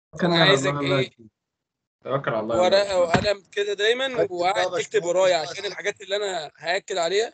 كان على عايزك الله الله ايه يكرمك. توكل على الله يا ورقه الله. وقلم كده دايما أكد وقاعد بقى تكتب باشمهندس ورايا بقى. عشان الحاجات اللي انا هاكد عليها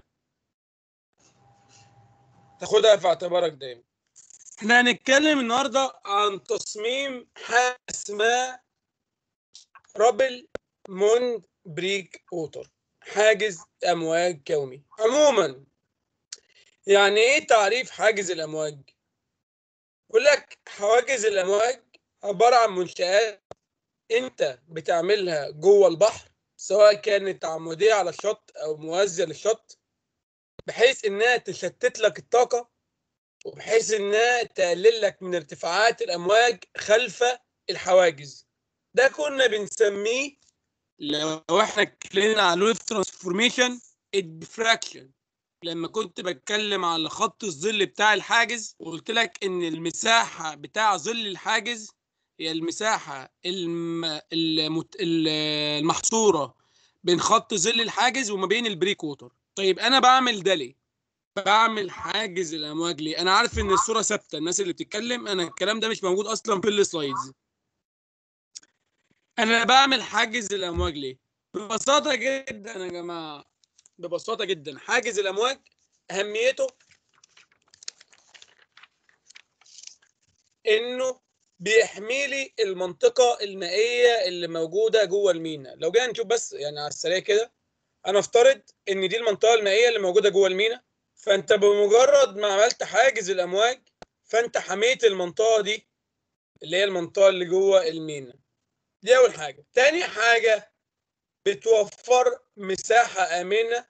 تاخدها في اعتبارك دايما احنا هنتكلم النهارده عن تصميم حاجه اسمها رابل موند بريك ووتر حاجز امواج كوني عموما يعني ايه تعريف حاجز الامواج يقول لك حواجز الامواج عباره عن منشآت انت بتعملها جوه البحر سواء كانت عموديه على الشط او موازيه للشط بحيث انها تشتت لك الطاقه وبحيث انها تقلل لك من ارتفاعات الامواج خلف الحواجز ده كنا بنسميه لو احنا اتكلمنا على الويف ترانسفورميشن الديفراكشن لما كنت بتكلم على خط الظل بتاع الحاجز وقلت لك ان المساحه بتاع ظل الحاجز هي المساحه الم... المت... ال- المحصوره بين خط ظل الحاجز وما بين البريك ووتر طيب انا بعمل ده ليه بعمل حاجز الامواج ليه انا عارف ان الصوره ثابته الناس اللي بتتكلم انا الكلام ده مش موجود اصلا في السلايدز انا بعمل حاجز الامواج ليه ببساطه جدا يا جماعه ببساطه جدا حاجز الامواج اهميته انه بيحمي لي المنطقه المائيه اللي موجوده جوه المينا لو جينا نشوف بس يعني على السريع كده انا افترض ان دي المنطقه المائيه اللي موجوده جوه المينا فانت بمجرد ما عملت حاجز الامواج فانت حميت المنطقه دي اللي هي المنطقه اللي جوه المينا دي اول حاجه تاني حاجه بتوفر مساحه امنه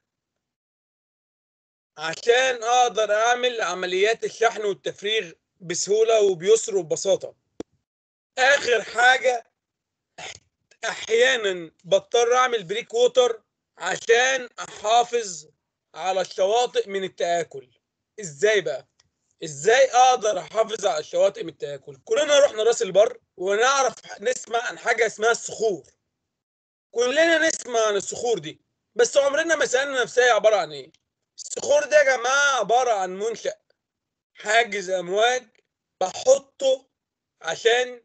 عشان اقدر اعمل عمليات الشحن والتفريغ بسهوله وبيسر وببساطه اخر حاجه احيانا بضطر اعمل بريك ووتر عشان احافظ على الشواطئ من التآكل ازاي بقى ازاي اقدر احافظ على الشواطئ من التآكل كلنا رحنا راس البر ونعرف نسمع عن حاجه اسمها الصخور كلنا نسمع عن الصخور دي بس عمرنا ما سالنا نفسها هي عباره عن ايه الصخور دي يا جماعه عباره عن منشأ حاجز امواج بحطه عشان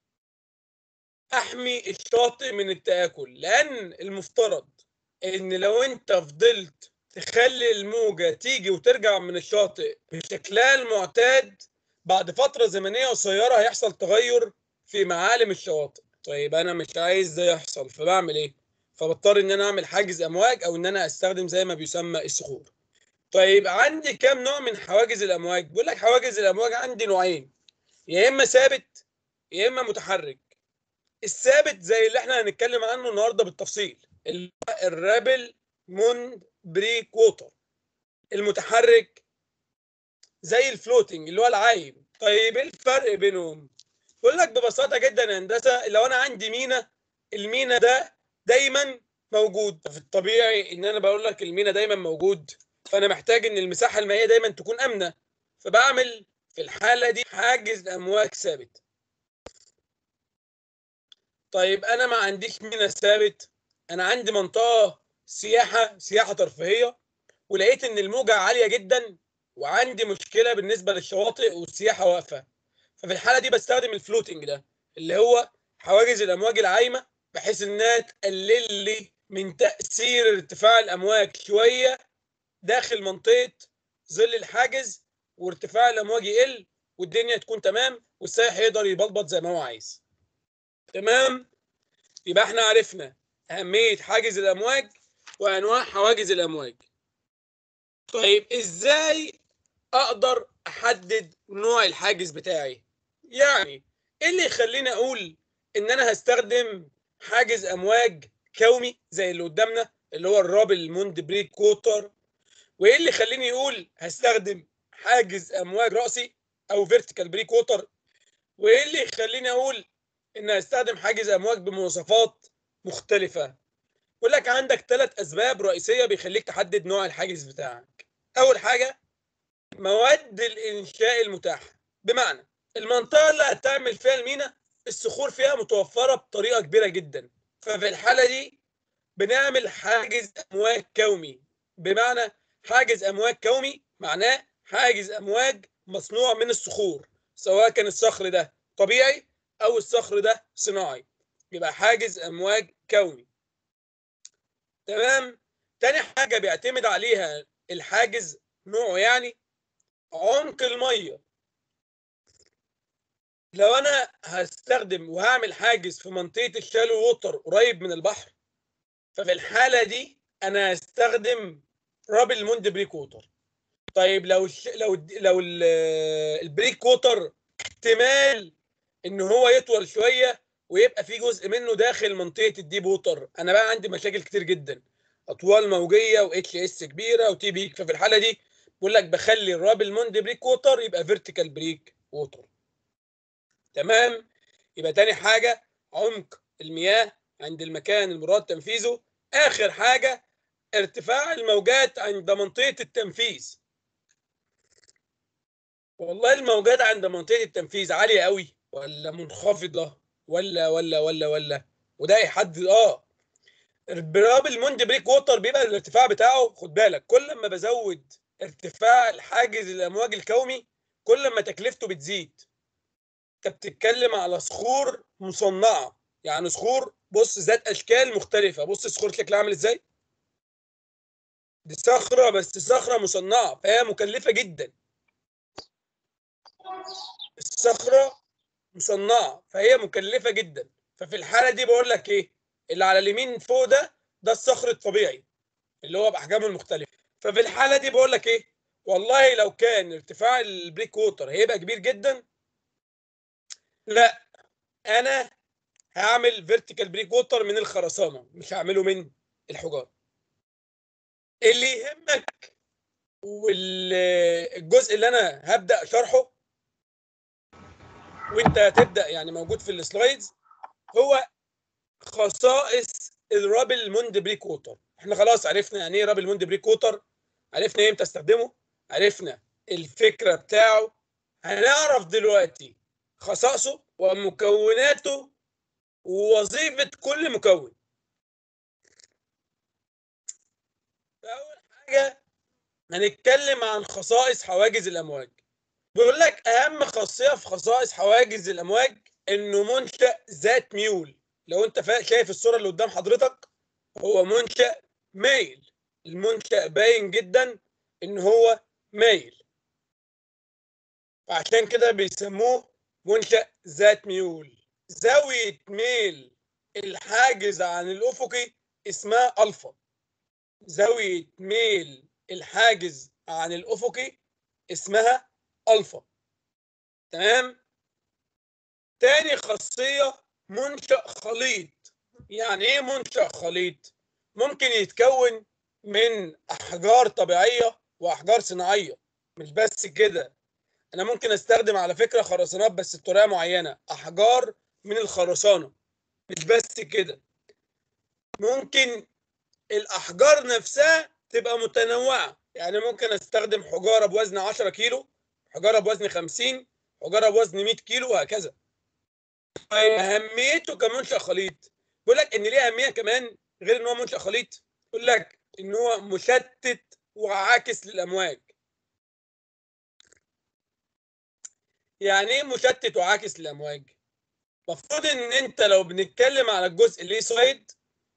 احمي الشاطئ من التآكل لان المفترض ان لو انت فضلت تخلي الموجة تيجي وترجع من الشاطئ بشكلها المعتاد بعد فترة زمنية قصيرة هيحصل تغير في معالم الشواطئ طيب انا مش عايز ده يحصل فبعمل ايه فبضطر ان انا اعمل حاجز امواج او ان انا استخدم زي ما بيسمى الصخور طيب عندي كام نوع من حواجز الامواج بيقول لك حواجز الامواج عندي نوعين يا اما ثابت يا اما متحرك الثابت زي اللي احنا هنتكلم عنه النهارده بالتفصيل ال- الرابل موند بريك ووتر المتحرك زي الفلوتنج اللي هو العايم طيب ايه الفرق بينهم بقول لك ببساطه جدا يا هندسه لو انا عندي مينا المينا ده دايما موجود في الطبيعي ان انا بقول لك المينا دايما موجود فانا محتاج ان المساحه المائيه دايما تكون امنه فبعمل في الحاله دي حاجز امواج ثابت طيب انا ما عنديش مينا ثابت انا عندي منطقه سياحه سياحه ترفيهيه ولقيت ان الموجه عاليه جدا وعندي مشكله بالنسبه للشواطئ والسياحه واقفه ففي الحاله دي بستخدم الفلوتنج ده اللي هو حواجز الامواج العايمه بحيث انها تقلل لي من تاثير ارتفاع الامواج شويه داخل منطقه ظل الحاجز وارتفاع الامواج يقل والدنيا تكون تمام والسائح يقدر يبلبط زي ما هو عايز تمام يبقى احنا عرفنا اهميه حاجز الامواج وانواع حواجز الامواج طيب ازاي اقدر احدد نوع الحاجز بتاعي يعني ايه اللي يخليني اقول ان انا هستخدم حاجز امواج كومي زي اللي قدامنا اللي هو الرابل موند بريك كوتر وايه اللي يخليني يقول هستخدم حاجز امواج راسي او فيرتيكال بريك ووتر وايه اللي يخليني اقول ان هستخدم حاجز امواج بمواصفات مختلفه يقول لك عندك ثلاث اسباب رئيسيه بيخليك تحدد نوع الحاجز بتاعك اول حاجه مواد الانشاء المتاحه بمعنى المنطقه اللي هتعمل فيها المينا الصخور فيها متوفره بطريقه كبيره جدا ففي الحاله دي بنعمل حاجز امواج كومي بمعنى حاجز امواج كومي معناه حاجز امواج مصنوع من الصخور سواء كان الصخر ده طبيعي او الصخر ده صناعي يبقى حاجز امواج كوني تمام تاني حاجه بيعتمد عليها الحاجز نوعه يعني عمق الميه لو انا هستخدم وهعمل حاجز في منطقه الشالو ووتر قريب من البحر ففي الحاله دي انا هستخدم رابل موند بريك ووتر طيب لو الش... لو لو ال- البريك ووتر احتمال ان هو يطول شويه ويبقى في جزء منه داخل منطقه الديب ووتر انا بقى عندي مشاكل كتير جدا اطوال موجيه واتش اس كبيره وتي بيك ففي الحاله دي بقول لك بخلي الرابل موند بريك ووتر يبقى فيرتيكال بريك ووتر تمام يبقى تاني حاجه عمق المياه عند المكان المراد تنفيذه اخر حاجه ارتفاع الموجات عند منطقه التنفيذ والله الموجات عند منطقه التنفيذ عاليه قوي ولا منخفضه ولا ولا ولا ولا وده يحدد اه البراب الموند بريك ووتر بيبقى الارتفاع بتاعه خد بالك كل ما بزود ارتفاع الحاجز الامواج الكومي كل ما تكلفته بتزيد انت بتتكلم على صخور مصنعه يعني صخور بص ذات اشكال مختلفه بص الصخور شكلها عامل ازاي دي صخره بس صخره مصنعه فهي مكلفه جدا الصخره مصنعه فهي مكلفه جدا ففي الحاله دي بقول لك ايه اللي على اليمين فوق ده ده الصخر الطبيعي اللي هو باحجامه المختلفه ففي الحاله دي بقول لك ايه والله لو كان ارتفاع البريك ووتر هيبقى كبير جدا لا انا هعمل فيرتيكال بريك ووتر من الخرسانه مش هعمله من الحجاره اللي يهمك والجزء اللي انا هبدا شرحه وانت هتبدا يعني موجود في السلايدز هو خصائص الرابل موند بريك ووتر احنا خلاص عرفنا يعني ايه رابل موند بريك ووتر عرفنا امتى استخدمه عرفنا الفكره بتاعه هنعرف دلوقتي خصائصه ومكوناته ووظيفه كل مكون اول حاجه هنتكلم عن خصائص حواجز الامواج بيقول لك اهم خاصيه في خصائص حواجز الامواج انه منشا ذات ميول لو انت فا- شايف الصوره اللي قدام حضرتك هو منشا مايل المنشا باين جدا ان هو مايل فعشان كده بيسموه منشا ذات ميول زاويه ميل الحاجز عن الافقي اسمها الفا زاويه ميل الحاجز عن الافقي اسمها الفا تمام تاني خاصيه منشا خليط يعني ايه منشا خليط ممكن يتكون من احجار طبيعيه واحجار صناعيه مش بس كده انا ممكن استخدم على فكره خرسانات بس بطريقه معينه احجار من الخرسانه مش بس كده ممكن الاحجار نفسها تبقى متنوعه يعني ممكن استخدم حجاره بوزن 10 كيلو حجاره بوزن 50 حجاره بوزن 100 كيلو وهكذا طيب اهميته كمنشا خليط بيقول لك ان ليه اهميه كمان غير ان هو منشا خليط يقول لك ان هو مشتت وعاكس للامواج يعني ايه مشتت وعاكس للامواج المفروض ان انت لو بنتكلم على الجزء اللي سايد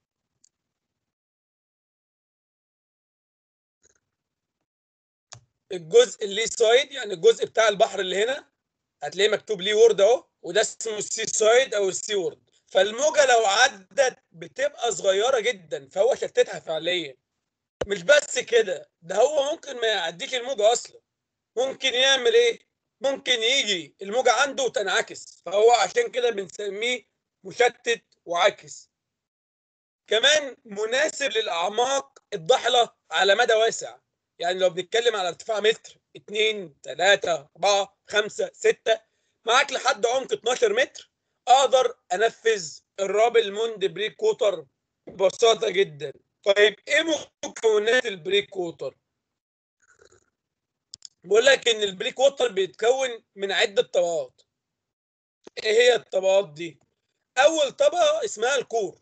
الجزء اللي سايد يعني الجزء بتاع البحر اللي هنا هتلاقيه مكتوب ليه وورد اهو وده اسمه السي سايد او السي وورد فالموجه لو عدت بتبقى صغيره جدا فهو شتتها فعليا مش بس كده ده هو ممكن ما يعديش الموجه اصلا ممكن يعمل ايه ممكن يجي الموجه عنده وتنعكس فهو عشان كده بنسميه مشتت وعاكس كمان مناسب للاعماق الضحله على مدى واسع يعني لو بنتكلم على ارتفاع متر 2 3 4 5 6 معاك لحد عمق 12 متر اقدر انفذ الرابل موند بريك كوتر ببساطه جدا طيب ايه مكونات البريك كوتر بقول لك ان البريك ووتر بيتكون من عده طبقات ايه هي الطبقات دي اول طبقه اسمها الكور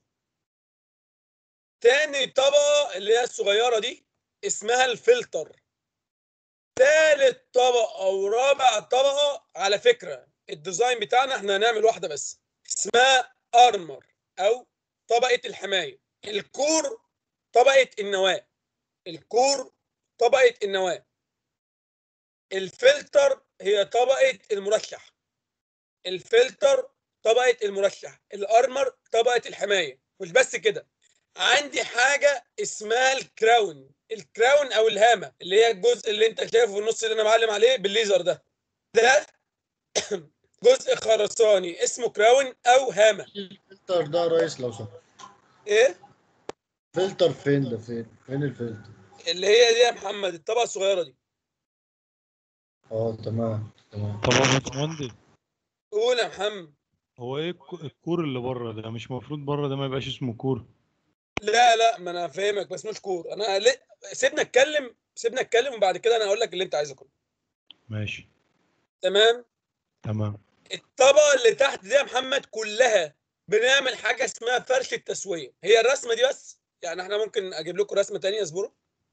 تاني طبقه اللي هي الصغيره دي اسمها الفلتر تالت طبقه او رابع طبقه على فكره الديزاين بتاعنا احنا هنعمل واحده بس اسمها ارمر او طبقه الحمايه الكور طبقه النواه الكور طبقه النواه الفلتر هي طبقه المرشح الفلتر طبقه المرشح الارمر طبقه الحمايه مش بس كده عندي حاجه اسمها الكراون الكراون او الهامه اللي هي الجزء اللي انت شايفه في النص اللي انا معلم عليه بالليزر ده ده جزء خرساني اسمه كراون او هامه الفلتر ده يا ريس لو سمحت ايه فلتر فين ده فين فين الفلتر اللي هي دي يا محمد الطبقه الصغيره دي اه تمام تمام طب يا باشمهندس قول يا محمد هو ايه الك- الكور اللي بره ده مش المفروض بره ده ما يبقاش اسمه كور لا لا ما انا فاهمك بس مش كور انا ل... سيبنا اتكلم سيبنا اتكلم وبعد كده انا هقول لك اللي انت عايزه كله ماشي تمام تمام الطبقه اللي تحت دي يا محمد كلها بنعمل حاجه اسمها فرش التسويه هي الرسمه دي بس يعني احنا ممكن اجيب لكم رسمه تانية اصبروا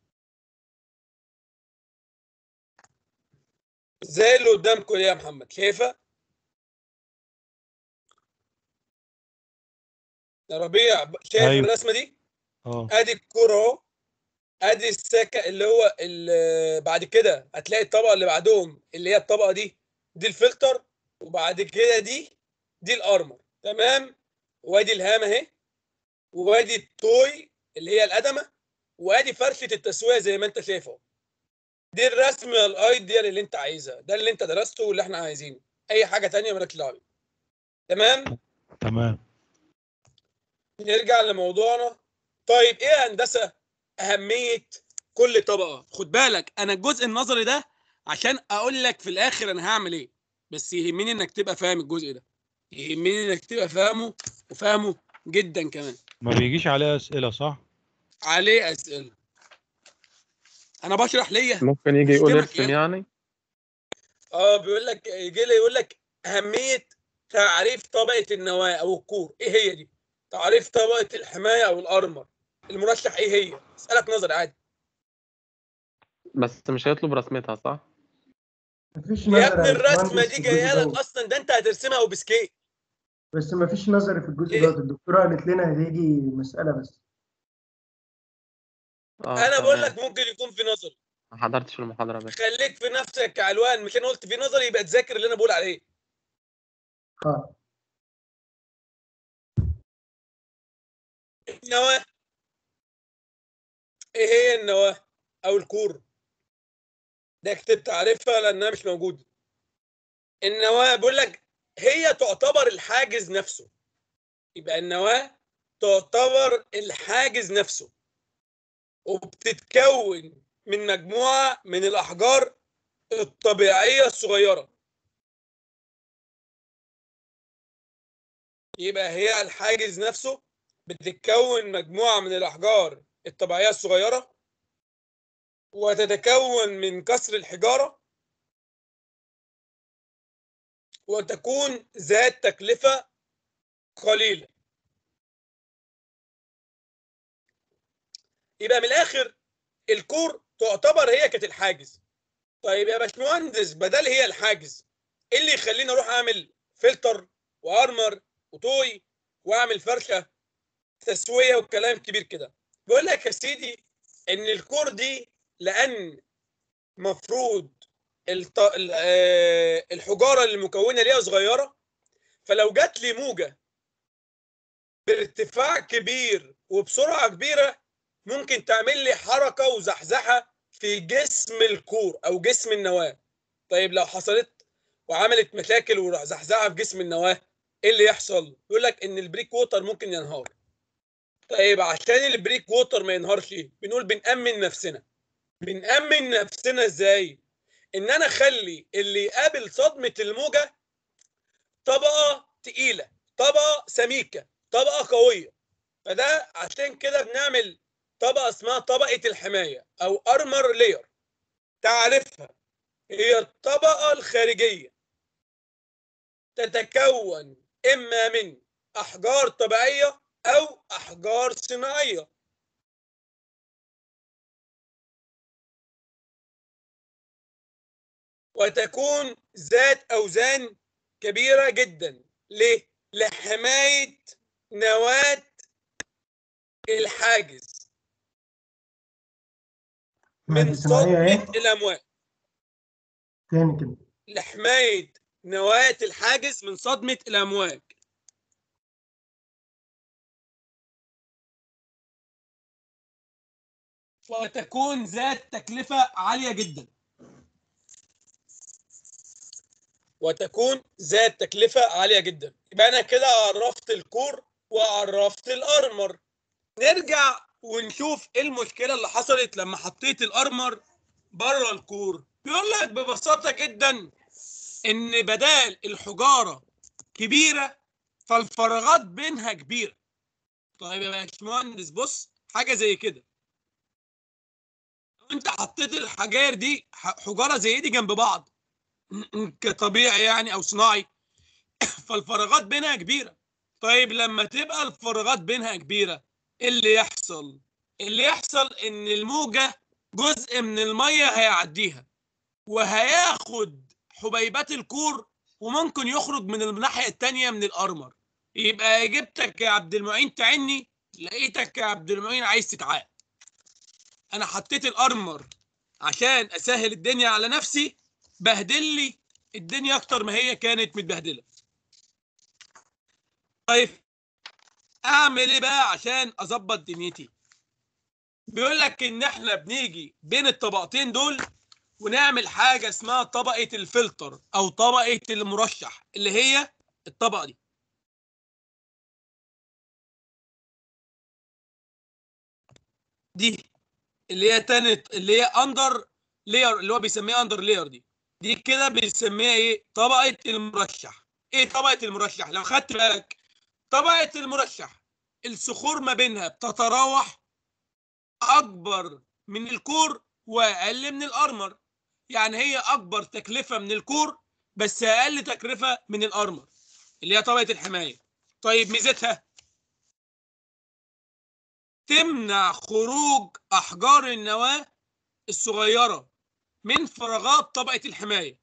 زي اللي قدامكم دي يا محمد شايفه يا ربيع شايف أيوة. الرسمه دي اه ادي الكوره اهو ادي السكه اللي هو ال- بعد كده هتلاقي الطبقه اللي بعدهم اللي هي الطبقه دي دي الفلتر وبعد كده دي دي الارمر تمام وادي الهامه اهي وادي التوي اللي هي القدمه وادي فرشه التسويه زي ما انت شايف اهو دي الرسمه الايديال اللي انت عايزها ده اللي انت درسته واللي احنا عايزينه اي حاجه تانية مالكش دعوه بيها. تمام تمام نرجع لموضوعنا طيب ايه يا هندسه اهميه كل طبقه خد بالك انا الجزء النظري ده عشان اقول لك في الاخر انا هعمل ايه بس يهمني انك تبقى فاهم الجزء ده يهمني انك تبقى فاهمه وفاهمه جدا كمان ما بيجيش عليه اسئله صح عليه اسئله انا بشرح ليا ممكن يجي يقول يشتمك ارسم يعني. يعني اه بيقول لك يجي لي يقول لك اهميه تعريف طبقه النواه او الكور ايه هي دي تعريف طبقه الحمايه او الارمر المرشح ايه هي اسالك نظري عادي بس مش هيطلب رسمتها صح؟ مفيش يا نظري ابني يا الرسمه باشمهندس دي في جايه الجزء لك دوت. اصلا ده انت هترسمها وبسكيت بس مفيش نظري في الجزء إيه؟ دوت الدكتوره قالت لنا هتيجي مساله بس اه انا بقول تمام. لك ممكن يكون في نظري ما حضرتش المحاضرة بس خليك في نفسك كعلوان مش انا قلت في نظري يبقى تذاكر اللي انا بقول عليه اه النواه ايه هي النواه او الكور ده اكتب تعريفها لانها مش موجوده النواه بقول لك هي تعتبر الحاجز نفسه يبقى النواه تعتبر الحاجز نفسه وبتتكون من مجموعه من الاحجار الطبيعيه الصغيره يبقى هي الحاجز نفسه بتتكون مجموعه من الاحجار الطبيعيه الصغيره وتتكون من كسر الحجاره وتكون ذات تكلفه قليله يبقى من الاخر الكور تعتبر هي كانت الحاجز طيب يا باشمهندس بدل هي الحاجز ايه اللي يخليني اروح اعمل فلتر وارمر وطوي واعمل فرشه تسويه وكلام كبير كده بقول لك يا سيدي ان الكور دي لان مفروض الط... ال- آه، الحجاره اللي مكونه ليها صغيره فلو جات لي موجه بارتفاع كبير وبسرعه كبيره ممكن تعمل لي حركه وزحزحه في جسم الكور او جسم النواه طيب لو حصلت وعملت مشاكل وزحزحه في جسم النواه ايه اللي يحصل يقول لك ان البريك ووتر ممكن ينهار طيب عشان البريك ووتر ما ينهارش بنقول بنأمن نفسنا بنأمن نفسنا ازاي ان انا اخلي اللي يقابل صدمة الموجة طبقة تقيلة طبقة سميكة طبقة قوية فده عشان كده بنعمل طبقة اسمها طبقة الحماية او ارمر لير تعرفها هي الطبقة الخارجية تتكون اما من احجار طبيعية او احجار صناعية وتكون ذات اوزان كبيرة جدا ليه؟ لحماية نواة الحاجز مادة من صناعية ايه؟ صدمة الأمواج تاني كده لحماية نواة الحاجز من صدمة الأمواج وتكون ذات تكلفة عالية جدا وتكون ذات تكلفة عالية جدا يبقى أنا كده عرفت الكور وعرفت الأرمر نرجع ونشوف ايه المشكلة اللي حصلت لما حطيت الأرمر بره الكور بيقول لك ببساطة جدا إن بدال الحجارة كبيرة فالفراغات بينها كبيرة طيب يا باشمهندس بص حاجة زي كده لو انت حطيت الحجار دي ح- حجارة زي دي جنب بعض كطبيعي يعني او صناعي فالفراغات بينها كبيرة طيب لما تبقى الفراغات بينها كبيرة ايه اللي يحصل اللي يحصل ان الموجة جزء من المية هيعديها وهياخد حبيبات الكور وممكن يخرج من الناحية التانية من الأرمر يبقى جبتك يا عبد المعين تعني لقيتك يا عبد المعين عايز تتعاد انا حطيت الارمر عشان اسهل الدنيا على نفسي بهدل لي الدنيا اكتر ما هي كانت متبهدله طيب اعمل ايه بقى عشان اظبط دنيتي بيقول لك ان احنا بنيجي بين الطبقتين دول ونعمل حاجه اسمها طبقه الفلتر او طبقه المرشح اللي هي الطبقه دي دي اللي هي تانت اللي هي اندر لير اللي هو بيسميها اندر لير دي دي كده بنسميها ايه طبقه المرشح ايه طبقه المرشح لو خدت بالك طبقه المرشح الصخور ما بينها بتتراوح اكبر من الكور واقل من الارمر يعني هي اكبر تكلفه من الكور بس اقل تكلفه من الارمر اللي هي طبقه الحمايه طيب ميزتها تمنع خروج احجار النواه الصغيره من فراغات طبقه الحمايه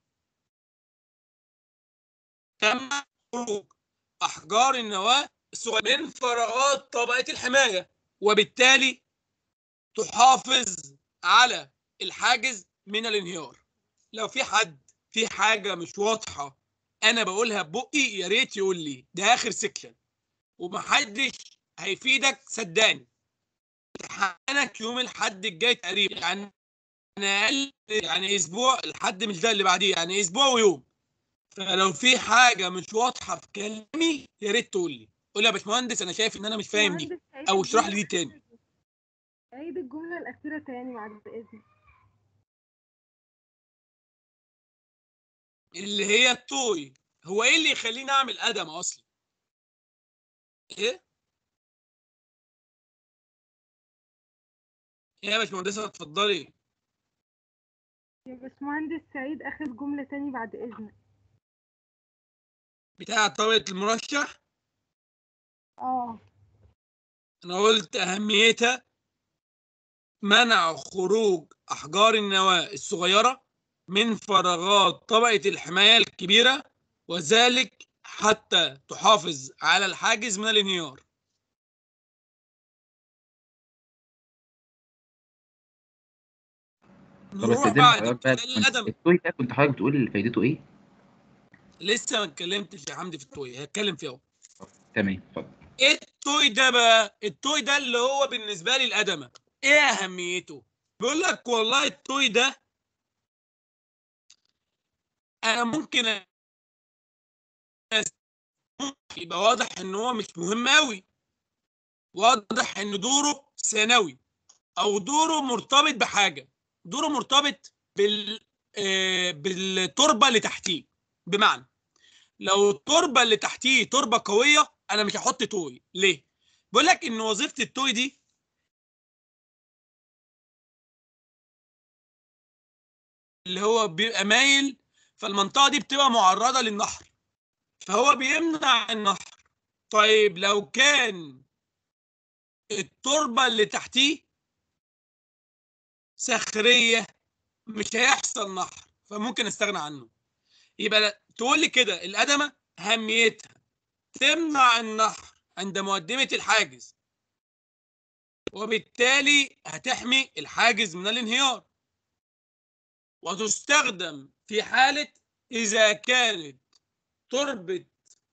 تمنع خروج احجار النواه الصغيره من فراغات طبقه الحمايه وبالتالي تحافظ على الحاجز من الانهيار لو في حد في حاجه مش واضحه انا بقولها ببقي يا ريت يقول لي ده اخر سكشن ومحدش هيفيدك صدقني امتحانك يوم الحد الجاي تقريبا يعني انا اقل يعني اسبوع الحد مش ده اللي بعديه يعني اسبوع ويوم فلو في حاجه مش واضحه في كلامي يا ريت تقول لي قول لي يا باشمهندس انا شايف ان انا مش فاهم دي مهندس عيد او اشرح لي دي الجملة- تاني عيد الجملة الأخيرة تاني بعد إذنك اللي هي التوي هو ايه اللي يخليني اعمل ادم اصلا ايه يا باشمهندسه اتفضلي يا باشمهندس سعيد آخر جملة تاني بعد إذنك بتاع طبقه المرشح اه انا قلت اهميتها منع خروج احجار النواه الصغيره من فراغات طبقه الحمايه الكبيره وذلك حتى تحافظ على الحاجز من الانهيار طب نروح استاذن بعد حضرتك بقى امتثال الادم التوي ده كنت حضرتك بتقول فايدته ايه؟ لسه ما اتكلمتش يا حمدي في التوي هتكلم فيه اهو تمام اتفضل ايه التوي ده بقى التوي ده اللي هو بالنسبه لي الادمه ايه اهميته بيقول لك والله التوي ده انا ممكن أس- يبقى واضح ان هو مش مهم قوي واضح ان دوره ثانوي او دوره مرتبط بحاجه دوره مرتبط بال آه، بالتربه اللي تحتيه بمعنى لو التربه اللي تحتيه تربه قويه انا مش هحط توي ليه بيقول لك ان وظيفه التوي دي اللي هو بيبقى مايل فالمنطقه دي بتبقى معرضه للنهر فهو بيمنع النهر طيب لو كان التربه اللي تحتيه صخريه مش هيحصل نهر فممكن استغنى عنه يبقى تقول لي كده الأدمة أهميتها تمنع النحر عند مقدمة الحاجز وبالتالي هتحمي الحاجز من الانهيار وتستخدم في حالة إذا كانت تربة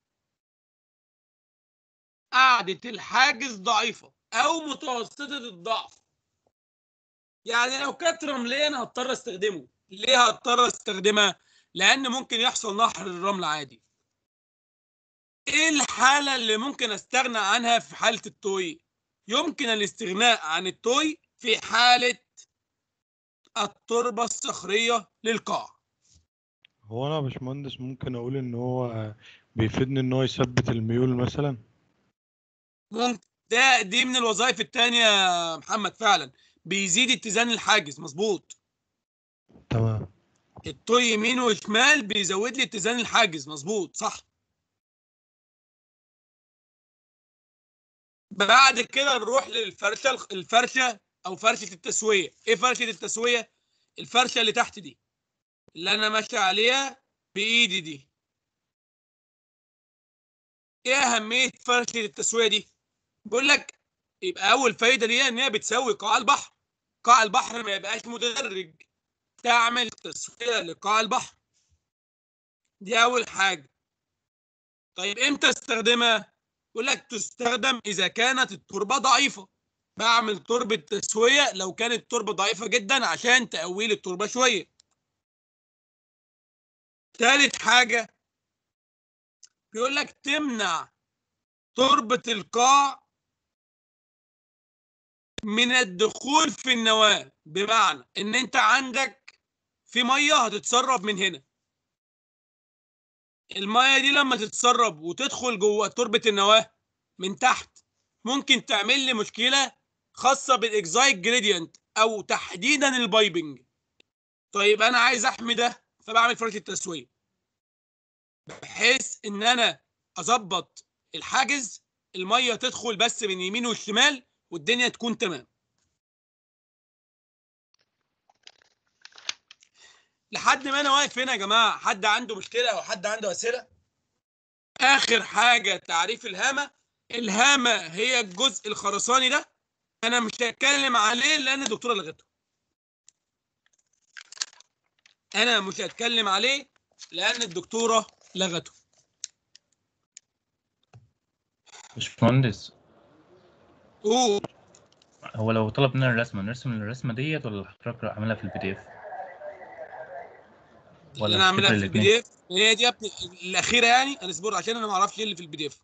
قاعدة الحاجز ضعيفة أو متوسطة الضعف يعني لو كانت رملية أنا هضطر أستخدمه ليه هضطر أستخدمها؟ لأن ممكن يحصل نحر الرمل عادي إيه الحالة اللي ممكن أستغنى عنها في حالة التوي؟ يمكن الاستغناء عن التوي في حالة التربة الصخرية للقاع هو انا يا باشمهندس ممكن اقول ان هو بيفيدني ان هو يثبت الميول مثلا ممكن ده دي من الوظائف التانية يا محمد فعلا بيزيد اتزان الحاجز مظبوط تمام الطي يمين وشمال بيزود لي اتزان الحاجز مظبوط صح بعد كده نروح للفرشه الفرشه او فرشه التسويه ايه فرشه التسويه الفرشه اللي تحت دي اللي انا ماشي عليها بايدي دي ايه اهميه فرشه التسويه دي بيقول لك يبقى اول فايده ليها ان هي بتسوي قاع البحر قاع البحر ما يبقاش متدرج تعمل تسويه لقاع البحر دي اول حاجه طيب امتى استخدمها يقول لك تستخدم اذا كانت التربه ضعيفه بعمل تربه تسويه لو كانت التربه ضعيفه جدا عشان تقوي لي التربه شويه ثالث حاجه بيقول لك تمنع تربه القاع من الدخول في النواه بمعنى ان انت عندك في ميه هتتسرب من هنا الميه دي لما تتسرب وتدخل جوه تربه النواه من تحت ممكن تعمل لي مشكله خاصه بالاكزايت جريدينت او تحديدا البايبنج طيب انا عايز احمي ده فبعمل فرشه تسويه بحيث ان انا اظبط الحاجز الميه تدخل بس من يمين والشمال والدنيا تكون تمام لحد ما انا واقف هنا يا جماعه حد عنده مشكله او حد عنده اسئله اخر حاجه تعريف الهامه الهامه هي الجزء الخرساني ده انا مش هتكلم عليه لان الدكتوره لغته انا مش هتكلم عليه لان الدكتوره لغته باشمهندس اوه هو لو طلب مننا الرسمة نرسم الرسمة ديت ولا حضرتك عاملها في البي دي اف؟ اللي انا عاملها في البي دي اف هي دي يا ابني الاخيره يعني انا اصبر عشان انا ما اعرفش ايه اللي في البي دي اف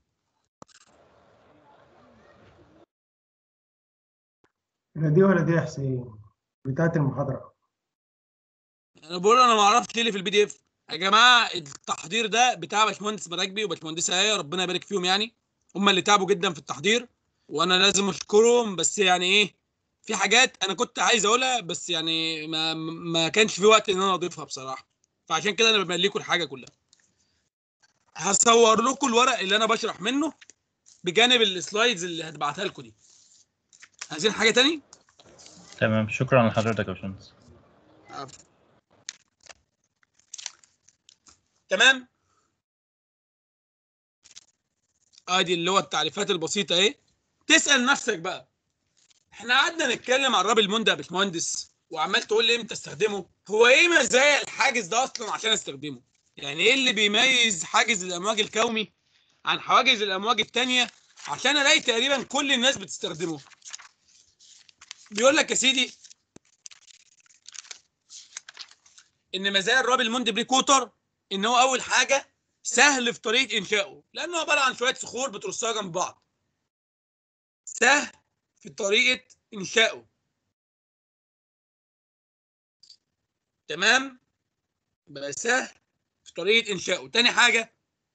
لا دي ولا دي يا حسين بتاعت المحاضرة انا بقول انا ما اعرفش ايه اللي في البي دي اف يا جماعه التحضير ده بتاع باشمهندس مراكبي وباشمهندسه ايه ربنا يبارك فيهم يعني هم اللي تعبوا جدا في التحضير وانا لازم اشكرهم بس يعني ايه في حاجات انا كنت عايز اقولها بس يعني ما ما كانش في وقت ان انا اضيفها بصراحه فعشان كده انا بملي لكم الحاجه كلها هصور لكم الورق اللي انا بشرح منه بجانب السلايدز اللي هتبعتها لكم دي عايزين حاجه تاني تمام شكرا لحضرتك يا باشمهندس عفوا. تمام ادي اللي هو التعريفات البسيطه اهي تسال نفسك بقى احنا قعدنا نتكلم عن الرابل موندا يا باشمهندس وعمال تقول لي امتى استخدمه هو ايه مزايا الحاجز ده اصلا عشان استخدمه يعني ايه اللي بيميز حاجز الامواج الكومي عن حواجز الامواج التانية عشان الاقي تقريبا كل الناس بتستخدمه بيقول لك يا سيدي ان مزايا الرابل موند بريكوتر ان هو اول حاجه سهل في طريقه انشائه لانه عباره عن شويه صخور بترصها جنب بعض سهل في طريقه انشائه تمام بقى سهل في طريقه انشائه تاني حاجه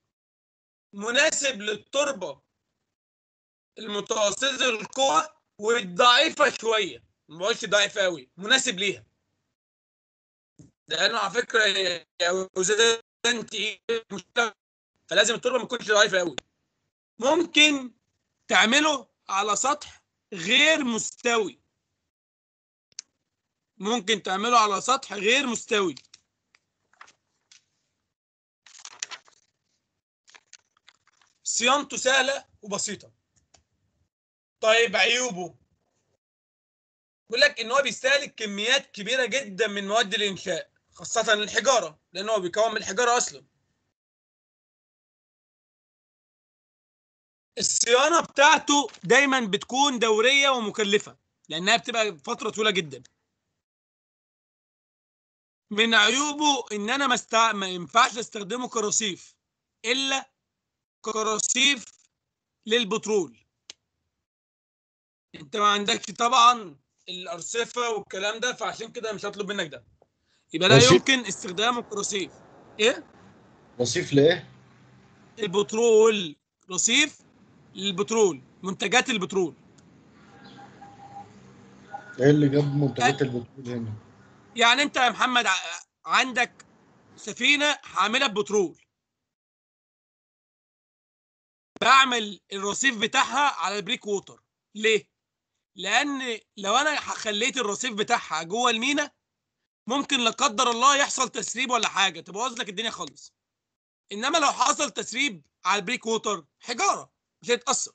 مناسب للتربه المتوسطه القوه والضعيفه شويه ما بقولش ضعيفه قوي مناسب ليها لانه على فكره هي اوزان تقيله مشكلة، فلازم التربه ما تكونش ضعيفه قوي ممكن تعمله على سطح غير مستوي ممكن تعمله على سطح غير مستوي صيانته سهله وبسيطه طيب عيوبه بيقول لك ان هو بيستهلك كميات كبيره جدا من مواد الانشاء خاصه الحجاره لان هو بيكون من الحجاره اصلا الصيانه بتاعته دايما بتكون دوريه ومكلفه لانها بتبقى فتره طويله جدا من عيوبه ان انا مستع... ما ينفعش استخدمه كرصيف الا كرصيف للبترول انت ما عندكش طبعا الارصفه والكلام ده فعشان كده مش هطلب منك ده يبقى لا رصيف؟ يمكن استخدامه كرصيف ايه رصيف لايه؟ البترول رصيف للبترول منتجات البترول ايه اللي جاب منتجات البترول هنا؟ يعني انت يا محمد ع- عندك سفينه حامله بترول بعمل الرصيف بتاعها على البريك ووتر ليه لان لو انا خليت الرصيف بتاعها جوه المينا ممكن لا قدر الله يحصل تسريب ولا حاجه تبوظ لك الدنيا خالص انما لو حصل تسريب على البريك ووتر حجاره مش هيتاثر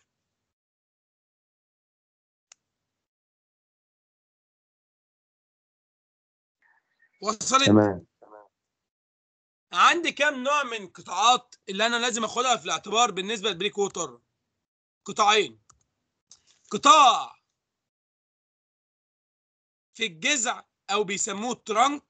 وصلت تمام عندي كام نوع من قطاعات اللي انا لازم اخدها في الاعتبار بالنسبه للبريك ووتر قطاعين قطاع في الجذع او بيسموه الترنك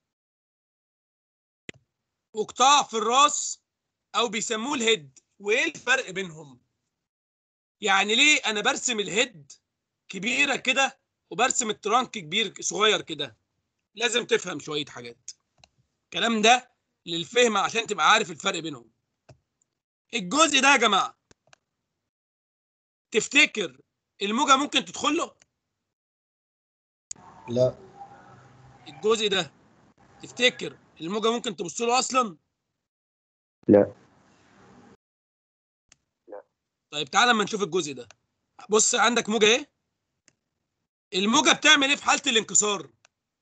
وقطاع في الراس او بيسموه الهيد وايه الفرق بينهم يعني ليه انا برسم الهيد كبيره كده وبرسم الترنك كبير صغير كده لازم تفهم شويه حاجات الكلام ده للفهم عشان تبقى عارف الفرق بينهم الجزء ده يا جماعه تفتكر الموجه ممكن تدخل له لا الجزء ده تفتكر الموجه ممكن تبص له اصلا لا طيب تعالى اما نشوف الجزء ده بص عندك موجه ايه الموجه بتعمل ايه في حاله الانكسار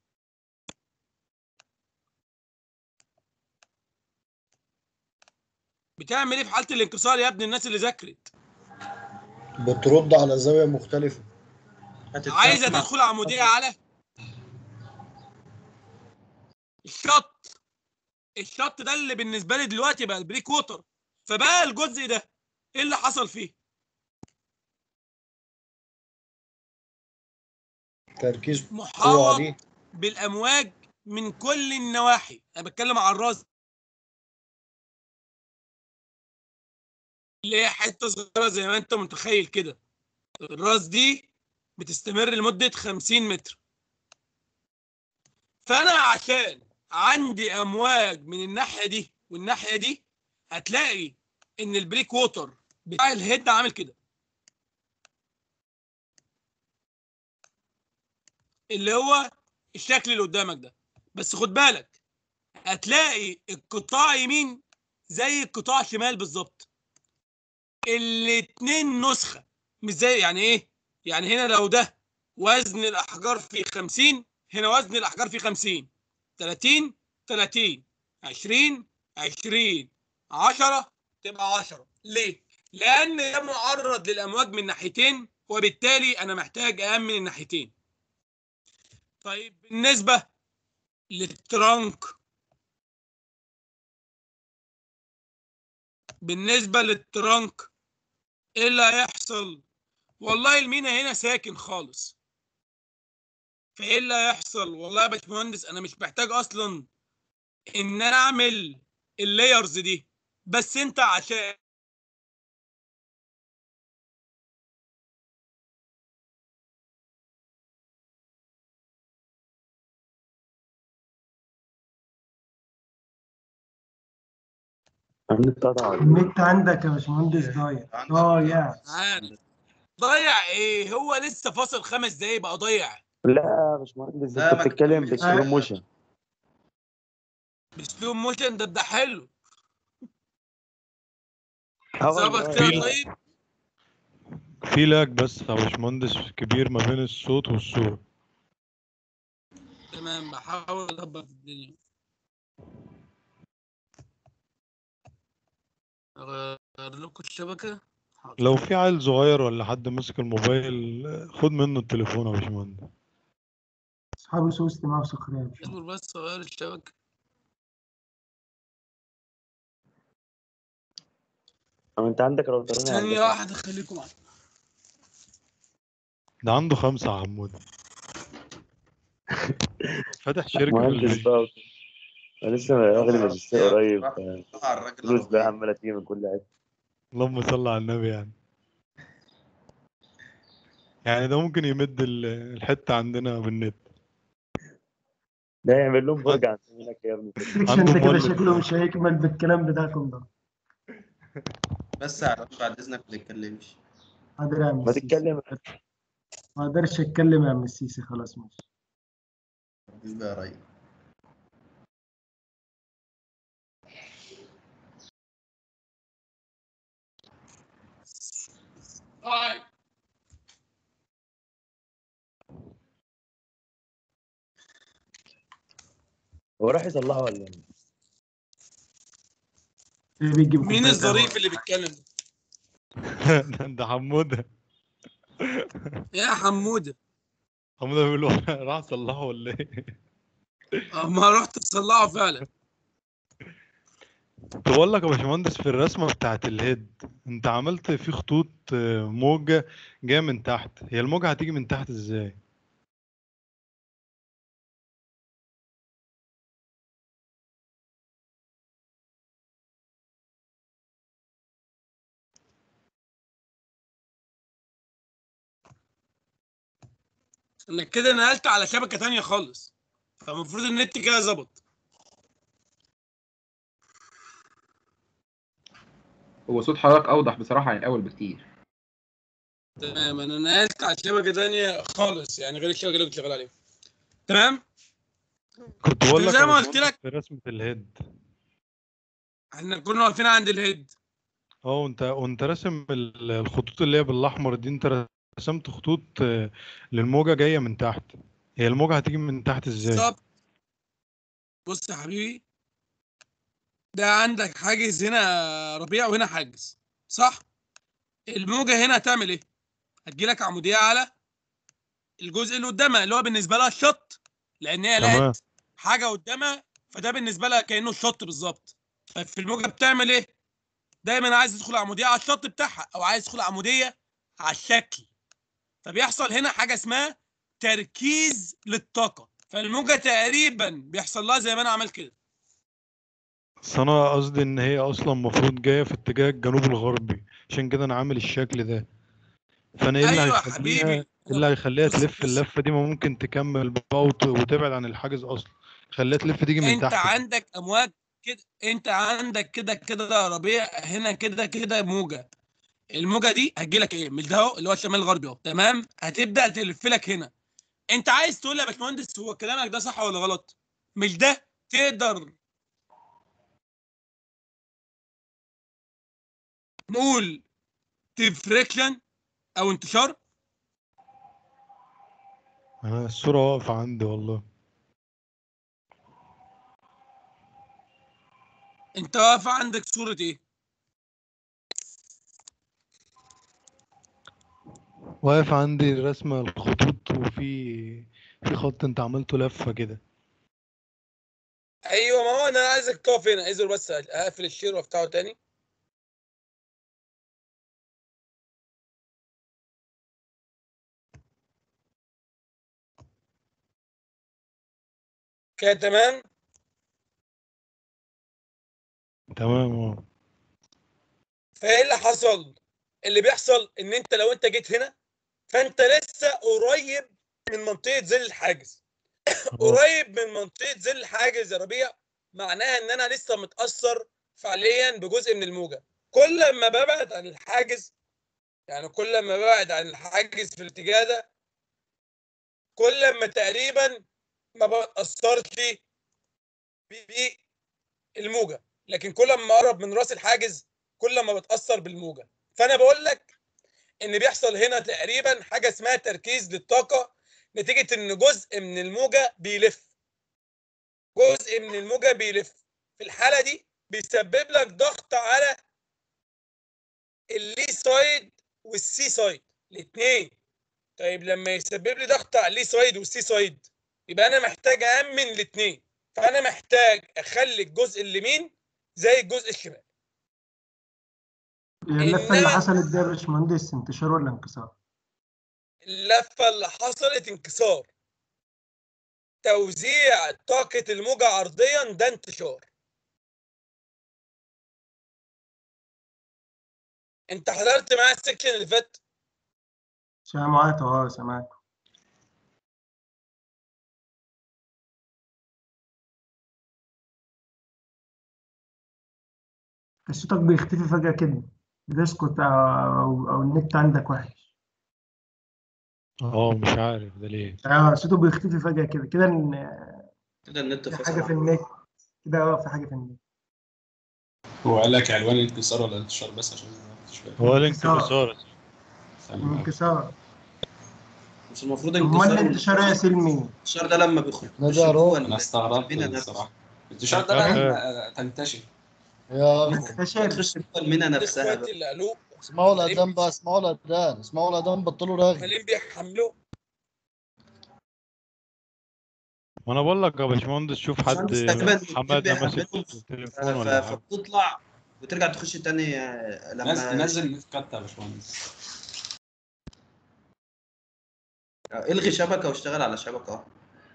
بتعمل ايه في حاله الانكسار يا ابن الناس اللي ذاكرت بترد على زاوية مختلفة عايزه تدخل عموديه على الشط الشط ده اللي بالنسبه لي دلوقتي بقى البريك ووتر فبقى الجزء ده ايه اللي حصل فيه تركيز قوة محاوط عليه بالامواج من كل النواحي انا بتكلم على الراس اللي هي حته صغيره زي ما انت متخيل كده الراس دي بتستمر لمده 50 متر فانا عشان عندي امواج من الناحيه دي والناحيه دي هتلاقي ان البريك ووتر بتاع الهيد عامل كده اللي هو الشكل اللي قدامك ده بس خد بالك هتلاقي القطاع يمين زي القطاع شمال بالظبط الاتنين نسخة مش زي يعني ايه يعني هنا لو ده وزن الاحجار فيه 50 هنا وزن الاحجار فيه 50 30 30 20 20 10 تبقى 10 ليه لان ده معرض للامواج من ناحيتين وبالتالي انا محتاج امن الناحيتين طيب بالنسبة للترانك بالنسبة للترانك ايه اللي هيحصل والله المينا هنا ساكن خالص فايه اللي هيحصل والله يا باشمهندس انا مش محتاج اصلا ان انا اعمل اللايرز دي بس انت عشان النت قطع ولا إيه؟ النت عندك يا باشمهندس ضايع ضايع عارف ضيع ايه هو لسه فاصل خمس دقايق بقى ضيع لا يا باشمهندس لا، انت ما بتتكلم تكملش. بسلو موشن بسلوب موشن ده ده حلو اه ظبط والله. كده في- طيب في لاج بس يا باشمهندس كبير ما بين الصوت والصورة تمام بحاول اظبط الدنيا اغير لكم الشبكه حاضر. لو في عيل صغير ولا حد ماسك الموبايل خد منه التليفون يا باشمهندس اصحابي سوء استماع وسخريه اصبر بس اغير الشبكه أو أنت عندك راوترين يا ثانيه هندسة واحده خليكم معايا ده عنده خمسة يا حمود فاتح شركة مهندس في بقى أنا لسه واخد ماجستير قريب على الراجل فلوس بقى الرهيب. عمالة تيجي من كل حتة اللهم صل على النبي يعني يعني ده ممكن يمد ال- الحتة عندنا بالنت ده يعمل لهم برج عندنا هناك يا ابني السكشن عنده ده كده مولد. شكله مش هيكمل بالكلام بتاعكم ده بس على بعد اذنك ما تتكلمش حاضر يا عم ما السيسي. تتكلم ما اقدرش اتكلم يا عم السيسي خلاص ماشي مفيش بقى رايق آه. هو راح يصلحه ولا ايه؟ إيه بيجيب مين كوباية الظريف اللي بيتكلم ده؟ ده ده حمودة يا حموده حمودة بيقول له راح صلحه ولا ايه آه، ما رحت تصلحه فعلا كنت بقول لك يا باشمهندس في الرسمة بتاعت الهيد انت عملت في خطوط آه، موجة جاية من تحت هي الموجة هتيجي من تحت ازاي؟ انك كده نقلت على شبكه تانية خالص فالمفروض النت كده ظبط هو صوت حضرتك اوضح بصراحه عن الاول بكتير تمام انا نقلت على شبكه تانية خالص يعني غير الشبكه اللي كنت شغال عليها تمام كنت بقول لك زي يا ما قلت باشمهندس لك في رسمة الهيد احنا كنا واقفين عند الهيد اه وانت وانت راسم ال- الخطوط اللي هي بالاحمر دي انت رسمت خطوط آه، للموجة جاية من تحت هي الموجة هتيجي من تحت ازاي؟ بالظبط بص يا حبيبي ده عندك حاجز هنا يا ربيع وهنا حاجز صح الموجه هنا هتعمل ايه هتجيلك عموديه على الجزء اللي قدامها اللي هو بالنسبه لها الشط لان هي تمام لقت حاجه قدامها فده بالنسبه لها كانه الشط بالظبط ففي الموجه بتعمل ايه دايما عايز تدخل عموديه على الشط بتاعها او عايز تدخل عموديه على الشكل فبيحصل هنا حاجه اسمها تركيز للطاقه فالموجه تقريبا بيحصل لها زي ما انا عملت كده بس انا قصدي ان هي اصلا المفروض جاية في اتجاه الجنوب الغربي عشان كده انا عامل الشكل ده فانا ايه اللي ايوه يا هيخليها حبيبي إيه اللي هيخليها بص تلف بص اللفة دي ما ممكن تكمل بقى وت- وتبعد عن الحاجز اصلا خليها تلف تيجي من انت تحت كده. عندك امواج كده انت عندك كده كده يا ربيع هنا كده كده موجه الموجه دي هتجي لك ايه مش ده اهو اللي هو الشمال الغربي اهو تمام هتبدا تلف لك هنا انت عايز تقول يا باشمهندس هو كلامك ده صح ولا غلط مش ده تقدر نقول ديفريكشن او انتشار انا الصورة واقفة عندي والله انت واقف عندك صوره ايه واقف عندي رسمة الخطوط وفي في خط انت عملته لفة كده ايوه ما هو انا عايزك تقف هنا اذر بس اقفل الشير وافتحه تاني كده تمام تمام اه فايه اللي حصل اللي بيحصل ان انت لو انت جيت هنا فانت لسه قريب من منطقه ظل الحاجز قريب من منطقه ظل الحاجز يا ربيع معناها ان انا لسه متاثر فعليا بجزء من الموجه كل ما ببعد عن الحاجز يعني كل ما ببعد عن الحاجز في الاتجاه ده كل ما تقريبا ما بتاثرش بالموجه لكن كل ما اقرب من راس الحاجز كل ما بتاثر بالموجه فانا بقول لك ان بيحصل هنا تقريبا حاجه اسمها تركيز للطاقه نتيجه ان جزء من الموجه بيلف جزء من الموجه بيلف في الحاله دي بيسبب لك ضغط على اللي سايد والسي سايد الاثنين طيب لما يسبب لي ضغط على اللي سايد والسي سايد يبقى انا محتاج امن الاثنين فانا محتاج اخلي الجزء اليمين زي الجزء الشمال هي اللفة اللي إنما- حصلت دي يا باشمهندس انتشار ولا انكسار؟ اللفه اللي حصلت انكسار توزيع طاقه الموجه عرضيا ده انتشار انت حضرت معايا السكشن اللي فات سمعت اه سمعت صوتك بيختفي فجأة كده بتسكت أو, أو, أو النت عندك وحش اه مش عارف ده ليه اه صوته بيختفي فجأة كده كده إن كده النت في فصل حاجة في النت كده اه في حاجة في النت هو قال لك عنوان الانكسار ولا الانتشار بس عشان ما كنتش فاهم هو انكسار. الانكسار تمام. انكسار مش المفروض أمال انكسار الانتشار يا سلمي الانتشار ده لما بيخش نادي يا روح. انا استغربت البينا نفسه. الصراحه الانتشار ده آه. لما تنتشر يا انتشر تخش جوه المينا نفسها اخواتي بقى اللي قالوه اسمعوا الاذان بقى اسمعوا الاذان اسمعوا الاذان بطلوا رغي عمالين بيحملوه وانا بقول لك يا باشمهندس شوف حد باشمهندس تقريبا حماده بيحب ماسك يحملهم. التليفون ولا ف- حاجه فبتطلع وترجع تخش تاني آه، نزل لما نزل النت كات يا باشمهندس الغي شبكه واشتغل على شبكه واحده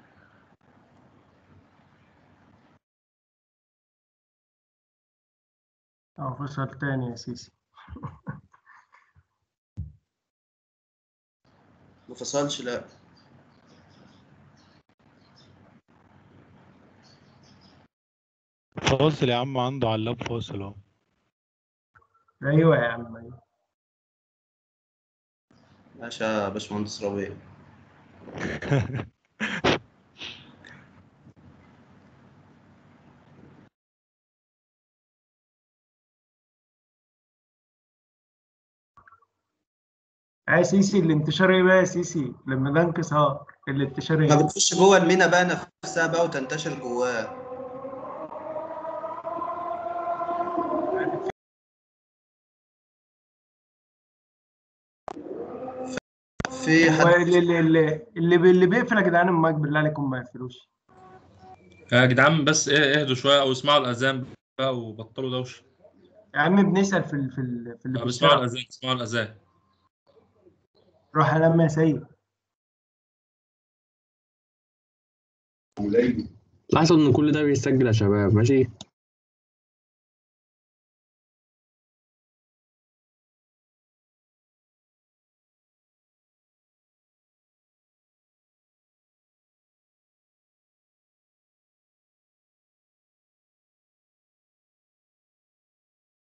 اه فصل تاني يا سيسي ما فصلش لا فاصل يا عم عنده على اللاب فاصل اهو ايوه يا عم أيوة. ماشي يا باشمهندس ربيع يا سيسي الانتشار ايه بقى يا سيسي لما ده انكسار الانتشار ما ايه بتخش جوه المينا بقى نفسها بقى وتنتشر جواه في هو حد اللي اللي اللي اللي, بي- اللي بيقفل يا جدعان المايك بالله عليكم ما يقفلوش يا جدعان بس ايه اهدوا شويه او اسمعوا الاذان بقى وبطلوا دوشه يا عم بنسأل في ال في ال في اللي طب في اسمعوا الشارع الاذان اسمعوا الاذان روح انام يا سيد لاحظوا ان كل ده بيسجل يا شباب ماشي